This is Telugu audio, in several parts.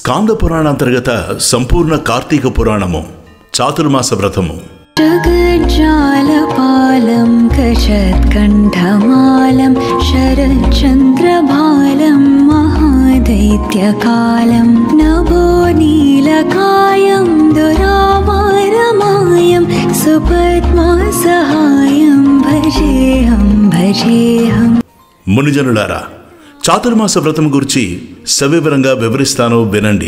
స్కాంద పురాణాంతర్గత సంపూర్ణ కార్తీక పురాణము చాతుర్మాస వ్రతము जगज्जालपालं कषत्कण्ठमालं शरच्चन्द्रभालं महादैत्यकालं नभो नीलकायं दुरावारमायं सुपद्मासहायं भजेऽहं भजेऽहम् మునిజనులారా చాతుర్మాస వ్రతం గురించి సవివరంగా వివరిస్తాను వినండి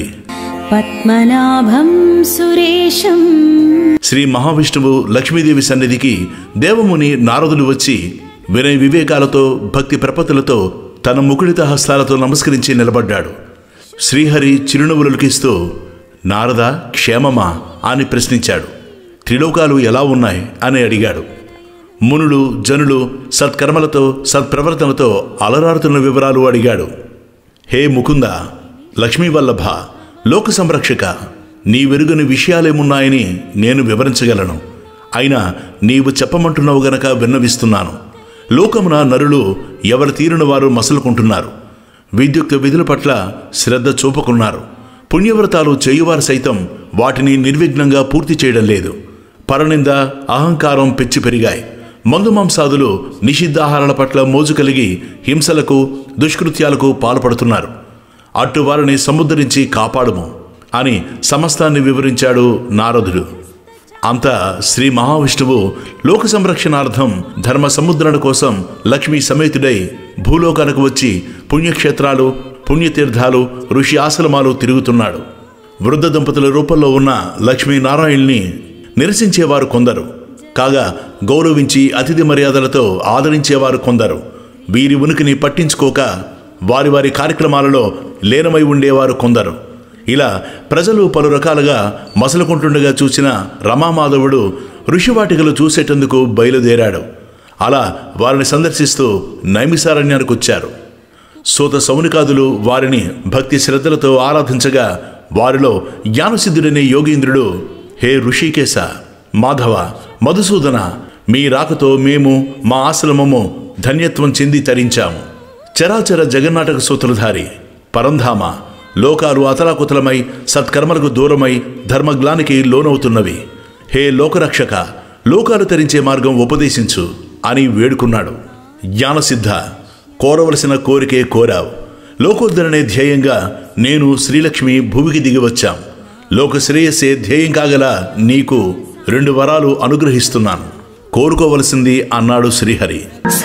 पद्मनाभं सुरेशम् శ్రీ మహావిష్ణువు లక్ష్మీదేవి సన్నిధికి దేవముని నారదులు వచ్చి వినయ వివేకాలతో భక్తి ప్రపత్తులతో తన ముకుళిత హస్తాలతో నమస్కరించి నిలబడ్డాడు శ్రీహరి చిరునవ్వులకిస్తూ నారద క్షేమమా అని ప్రశ్నించాడు త్రిలోకాలు ఎలా ఉన్నాయి అని అడిగాడు మునులు జనులు సత్కర్మలతో సత్ప్రవర్తనతో అలరారుతున్న వివరాలు అడిగాడు హే ముకుంద లక్ష్మీవల్లభ లోక సంరక్షక నీ వెరుగని విషయాలేమున్నాయని నేను వివరించగలను అయినా నీవు చెప్పమంటున్నావు గనక విన్నవిస్తున్నాను లోకమున నరులు ఎవరి తీరున వారు మసలుకుంటున్నారు విద్యుక్త విధుల పట్ల శ్రద్ధ చూపకున్నారు పుణ్యవ్రతాలు చేయువారు సైతం వాటిని నిర్విఘ్నంగా పూర్తి చేయడం లేదు పరనింద అహంకారం పెచ్చి పెరిగాయి మందు మాంసాదులు నిషిద్ధాహారాల పట్ల మోజు కలిగి హింసలకు దుష్కృత్యాలకు పాల్పడుతున్నారు అట్టువారిని సముద్ధరించి కాపాడుము అని సమస్తాన్ని వివరించాడు నారదుడు అంతా శ్రీ మహావిష్ణువు లోక సంరక్షణార్థం ధర్మ సముద్రణ కోసం లక్ష్మీ సమేతుడై భూలోకానికి వచ్చి పుణ్యక్షేత్రాలు పుణ్యతీర్థాలు ఋషి ఆశ్రమాలు తిరుగుతున్నాడు వృద్ధ దంపతుల రూపంలో ఉన్న లక్ష్మీనారాయణ్ణి నిరసించేవారు కొందరు కాగా గౌరవించి అతిథి మర్యాదలతో ఆదరించేవారు కొందరు వీరి ఉనికిని పట్టించుకోక వారి వారి కార్యక్రమాలలో లీనమై ఉండేవారు కొందరు ఇలా ప్రజలు పలు రకాలుగా మసలుకుంటుండగా చూసిన రమామాధవుడు ఋషివాటికలు చూసేటందుకు బయలుదేరాడు అలా వారిని సందర్శిస్తూ నైమిసారణ్యానికి వచ్చారు సూత సౌనికాదులు వారిని భక్తి శ్రద్ధలతో ఆరాధించగా వారిలో జ్ఞానసిద్ధుడనే యోగీంద్రుడు హే ఋషికేశ మాధవ మధుసూదన మీ రాకతో మేము మా ఆశ్రమము ధన్యత్వం చెంది తరించాము చరాచర జగన్నాటక సూత్రధారి పరంధామ లోకాలు అతలాకుతలమై సత్కర్మలకు దూరమై ధర్మగ్లానికి లోనవుతున్నవి హే లోకరక్షక లోకాలు తరించే మార్గం ఉపదేశించు అని వేడుకున్నాడు జ్ఞానసిద్ధ కోరవలసిన కోరికే కోరావు లోకోద్ధరణే ధ్యేయంగా నేను శ్రీలక్ష్మి భూమికి దిగి వచ్చాం లోక శ్రేయస్సే ధ్యేయం కాగల నీకు రెండు వరాలు అనుగ్రహిస్తున్నాను కోరుకోవలసింది అన్నాడు శ్రీహరి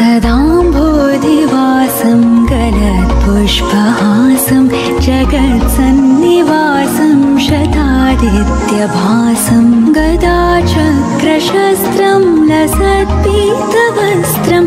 सदाम्भोधिवासं गलत्पुष्पहासं जगत्सन्निवासं शतादित्यभासं गदाचक्रशस्त्रं लसत्पीतवस्त्रं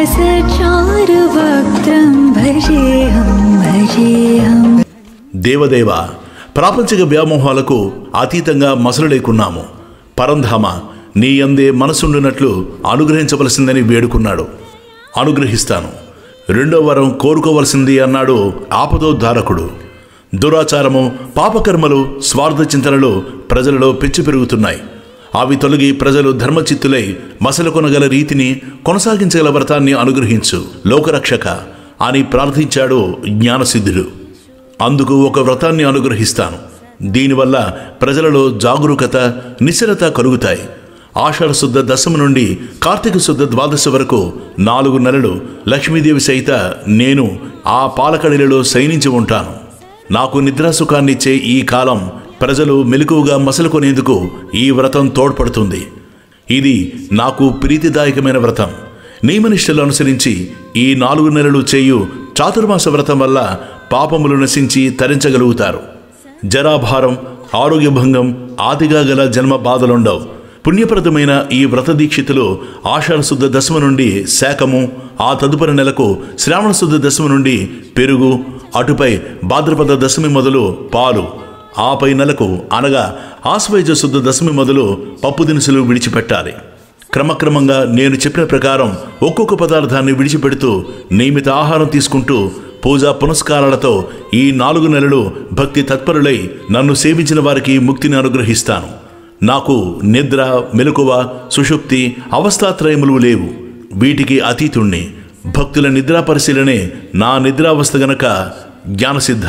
हसचारुवक्त्रं भजेऽहं भजेऽहम् దేవదేవ ప్రాపంచిక వ్యామోహాలకు అతీతంగా మసలు లేకున్నాము పరంధామ నీ అందే మనసుండునట్లు అనుగ్రహించవలసిందని వేడుకున్నాడు అనుగ్రహిస్తాను రెండో వరం కోరుకోవలసింది అన్నాడు ఆపదోద్ధారకుడు దురాచారము పాపకర్మలు స్వార్థ చింతనలు ప్రజలలో పెచ్చు పెరుగుతున్నాయి అవి తొలగి ప్రజలు ధర్మచిత్తులై మసలు కొనగల రీతిని కొనసాగించగల వ్రతాన్ని అనుగ్రహించు లోకరక్షక అని ప్రార్థించాడు జ్ఞానసిద్ధుడు అందుకు ఒక వ్రతాన్ని అనుగ్రహిస్తాను దీనివల్ల ప్రజలలో జాగరూకత నిశ్చలత కలుగుతాయి ఆషాఢ శుద్ధ దశమి నుండి కార్తీక శుద్ధ ద్వాదశి వరకు నాలుగు నెలలు లక్ష్మీదేవి సహిత నేను ఆ పాలకడిలలో శయనించి ఉంటాను నాకు నిద్రాసుఖాన్నిచ్చే ఈ కాలం ప్రజలు మెలకువగా మసలుకొనేందుకు ఈ వ్రతం తోడ్పడుతుంది ఇది నాకు ప్రీతిదాయకమైన వ్రతం నియమనిష్టలు అనుసరించి ఈ నాలుగు నెలలు చేయు చాతుర్మాస వ్రతం వల్ల పాపములు నశించి తరించగలుగుతారు జరాభారం ఆరోగ్యభంగం ఆదిగా గల జన్మ బాధలుండవు పుణ్యప్రదమైన ఈ వ్రత దీక్షితులు ఆషాఢ శుద్ధ దశమి నుండి శాకము ఆ తదుపరి నెలకు శ్రావణ శుద్ధ దశమి నుండి పెరుగు అటుపై భాద్రపద దశమి మొదలు పాలు ఆపై నెలకు అనగా ఆశ్వయుజ శుద్ధ దశమి మొదలు పప్పు దినుసులు విడిచిపెట్టాలి క్రమక్రమంగా నేను చెప్పిన ప్రకారం ఒక్కొక్క పదార్థాన్ని విడిచిపెడుతూ నియమిత ఆహారం తీసుకుంటూ పూజా పునస్కారాలతో ఈ నాలుగు నెలలు భక్తి తత్పరులై నన్ను సేవించిన వారికి ముక్తిని అనుగ్రహిస్తాను నాకు నిద్ర మెలకువ సుషుప్తి అవస్థాత్రయములు లేవు వీటికి అతీతుణ్ణి భక్తుల నిద్రా పరిశీలనే నా నిద్రావస్థ గనక జ్ఞానసిద్ధ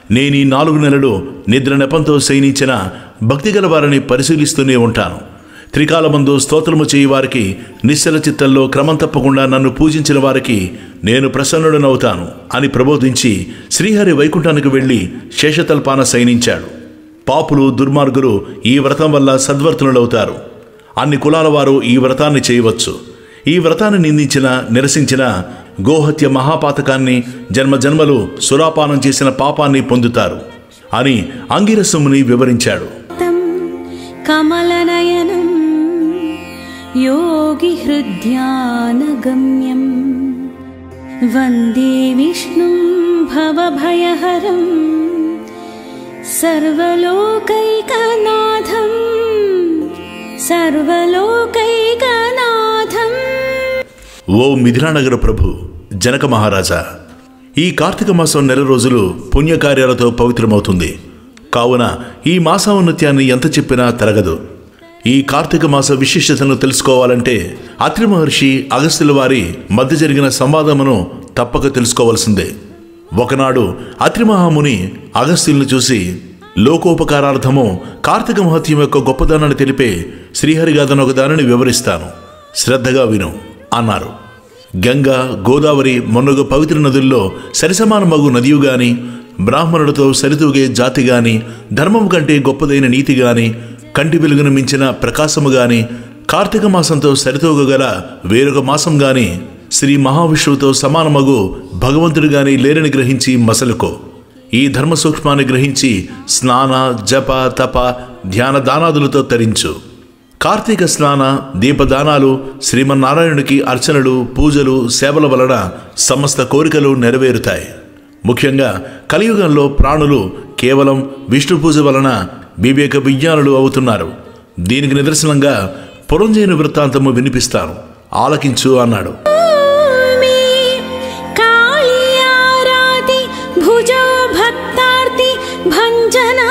నేను ఈ నాలుగు నెలలు నిద్ర నెపంతో శయనించిన భక్తిగల వారిని పరిశీలిస్తూనే ఉంటాను త్రికాలమందు స్తోత్రము చేయి వారికి నిశ్చల చిత్తంలో క్రమం తప్పకుండా నన్ను పూజించిన వారికి నేను ప్రసన్నుడనవుతాను అని ప్రబోధించి శ్రీహరి వైకుంఠానికి వెళ్ళి శేషతల్పాన శయనించాడు పాపులు దుర్మార్గులు ఈ వ్రతం వల్ల సద్వర్తనులవుతారు అన్ని కులాల వారు ఈ వ్రతాన్ని చేయవచ్చు ఈ వ్రతాన్ని నిందించిన నిరసించిన గోహత్య మహాపాతకాన్ని జన్మజన్మలు సురాపానం చేసిన పాపాన్ని పొందుతారు అని అంగిరసముని వివరించాడు तं कमलनयनं योगिहृद्यानगम्यं वन्दे विष्णुं भवभयहरं सर्वलोकैकनाथं सर्वलोकैकनाथम् ఓ మిథిలానగర ప్రభు జనక మహారాజా ఈ కార్తీక మాసం నెల రోజులు పుణ్యకార్యాలతో పవిత్రమవుతుంది కావున ఈ మాసావన్నత్యాన్ని ఎంత చెప్పినా తరగదు ఈ కార్తీక మాస విశిష్టతను తెలుసుకోవాలంటే అత్రి మహర్షి అగస్త్యుల వారి మధ్య జరిగిన సంవాదమును తప్పక తెలుసుకోవాల్సిందే ఒకనాడు అత్రి మహాముని అగస్త్యులను చూసి లోకోపకారార్థము కార్తీక మహత్యం యొక్క గొప్పదనాన్ని తెలిపే శ్రీహరిగాథను ఒక దానిని వివరిస్తాను శ్రద్ధగా విను అన్నారు గంగ గోదావరి మొన్నగు పవిత్ర నదుల్లో సరిసమాన మగు నదియు గాని బ్రాహ్మణులతో సరితూగే జాతి గాని ధర్మం కంటే గొప్పదైన నీతి గాని కంటి వెలుగును మించిన ప్రకాశము గాని కార్తీక మాసంతో సరితూగగల వేరొక మాసం గాని శ్రీ మహావిష్ణువుతో సమానమగు భగవంతుడు గాని లేరని గ్రహించి మసలుకో ఈ ధర్మ సూక్ష్మాన్ని గ్రహించి స్నాన జప తప ధ్యాన దానాదులతో తరించు కార్తీక స్నాన దీపదానాలు శ్రీమన్నారాయణుడికి అర్చనలు పూజలు సేవల వలన సమస్త కోరికలు నెరవేరుతాయి ముఖ్యంగా కలియుగంలో ప్రాణులు కేవలం విష్ణు పూజ వలన వివేక విజ్ఞానులు అవుతున్నారు దీనికి నిదర్శనంగా పురంజయుని వృత్తాంతము వినిపిస్తాను ఆలకించు అన్నాడు मे कालियाराति भुजो भक्तार्ति भञ्जना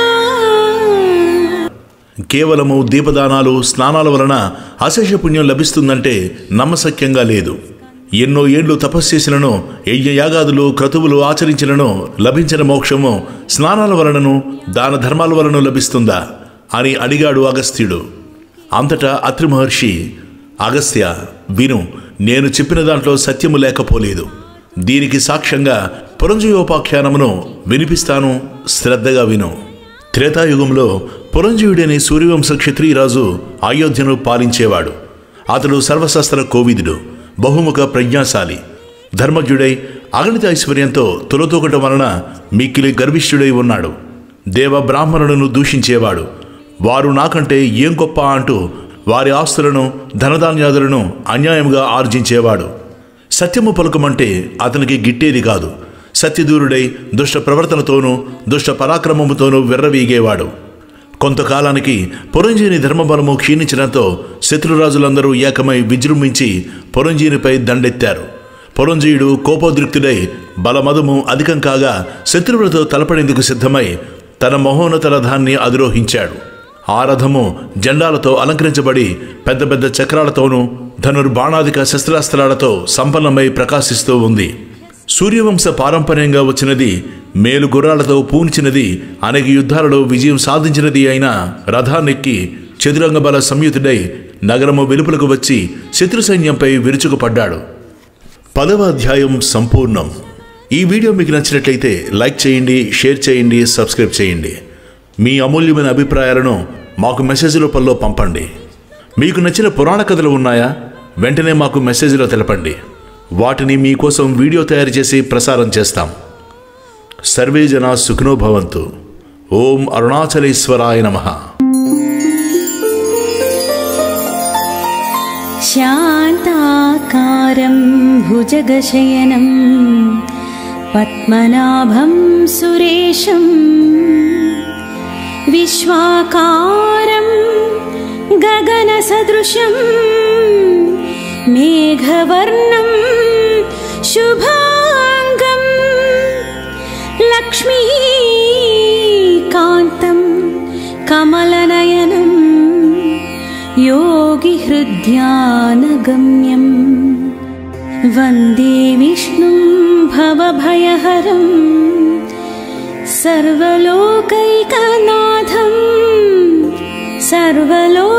కేవలము దీపదానాలు స్నానాల వలన అశేష పుణ్యం లభిస్తుందంటే నమ్మశక్యంగా లేదు ఎన్నో ఏళ్లు తపస్సు చేసినను యజ్ఞయాగాదులు క్రతువులు ఆచరించినను లభించిన మోక్షము స్నానాల వలనను దాన ధర్మాల వలన లభిస్తుందా అని అడిగాడు అగస్త్యుడు అంతటా అత్రి మహర్షి అగస్త్య విను నేను చెప్పిన దాంట్లో సత్యము లేకపోలేదు దీనికి సాక్ష్యంగా పురంజయోపాఖ్యానమును వినిపిస్తాను శ్రద్ధగా విను త్రేతాయుగంలో పురంజయుడనే సూర్యవంశ క్షత్రియరాజు అయోధ్యను పాలించేవాడు అతడు సర్వశాస్త్ర కోవిదుడు బహుముఖ ప్రజ్ఞాశాలి ధర్మజ్ఞుడై అగణిత ఐశ్వర్యంతో తులతూకటం వలన మిక్కిలి గర్విష్ఠుడై ఉన్నాడు దేవ బ్రాహ్మణులను దూషించేవాడు వారు నాకంటే ఏం గొప్ప అంటూ వారి ఆస్తులను ధనధాన్యాదులను అన్యాయంగా ఆర్జించేవాడు సత్యము పలుకమంటే అతనికి గిట్టేది కాదు సత్యదూరుడై దుష్ట ప్రవర్తనతోనూ దుష్ట పరాక్రమముతోనూ వెర్రవీగేవాడు కొంతకాలానికి పురంజీని ధర్మబలము క్షీణించడంతో శత్రురాజులందరూ ఏకమై విజృంభించి పురంజీనిపై దండెత్తారు పురంజీయుడు కోపోద్రిక్తుడై బలమదము అధికం కాగా శత్రువులతో తలపడేందుకు సిద్ధమై తన మహోన్నత రథాన్ని అధిరోహించాడు ఆ రథము జెండాలతో అలంకరించబడి పెద్ద పెద్ద చక్రాలతోనూ ధనుర్బాణాధిక శస్త్రాస్త్రాలతో సంపన్నమై ప్రకాశిస్తూ ఉంది సూర్యవంశ పారంపర్యంగా వచ్చినది మేలు గుర్రాలతో పూంచినది అనేక యుద్ధాలలో విజయం సాధించినది అయిన రథాన్నెక్కి చతురంగ బల సంయుతుడై నగరము వెలుపలకు వచ్చి శత్రు సైన్యంపై విరుచుకుపడ్డాడు పదవ అధ్యాయం సంపూర్ణం ఈ వీడియో మీకు నచ్చినట్లయితే లైక్ చేయండి షేర్ చేయండి సబ్స్క్రైబ్ చేయండి మీ అమూల్యమైన అభిప్రాయాలను మాకు మెసేజ్ రూపంలో పంపండి మీకు నచ్చిన పురాణ కథలు ఉన్నాయా వెంటనే మాకు మెసేజ్లో తెలపండి వాటిని మీకోసం వీడియో తయారు చేసి ప్రసారం చేస్తాం సర్వే జన సుఖినో భవంతు ఓం అరుణాచలేశ్వరాయ నమః शान्ताकारं भुजगशयनं पद्मनाभं सुरेशं विश्वाकारं गगनसदृशं मेघवर्णं शुभाङ्गं लक्ष्मीकान्तं कमलनयनम् योगिहृद्यानगम्यं वन्दे विष्णुं भवभयहरं सर्वलोकैकनाथम् सर्वलोकैकनाथम्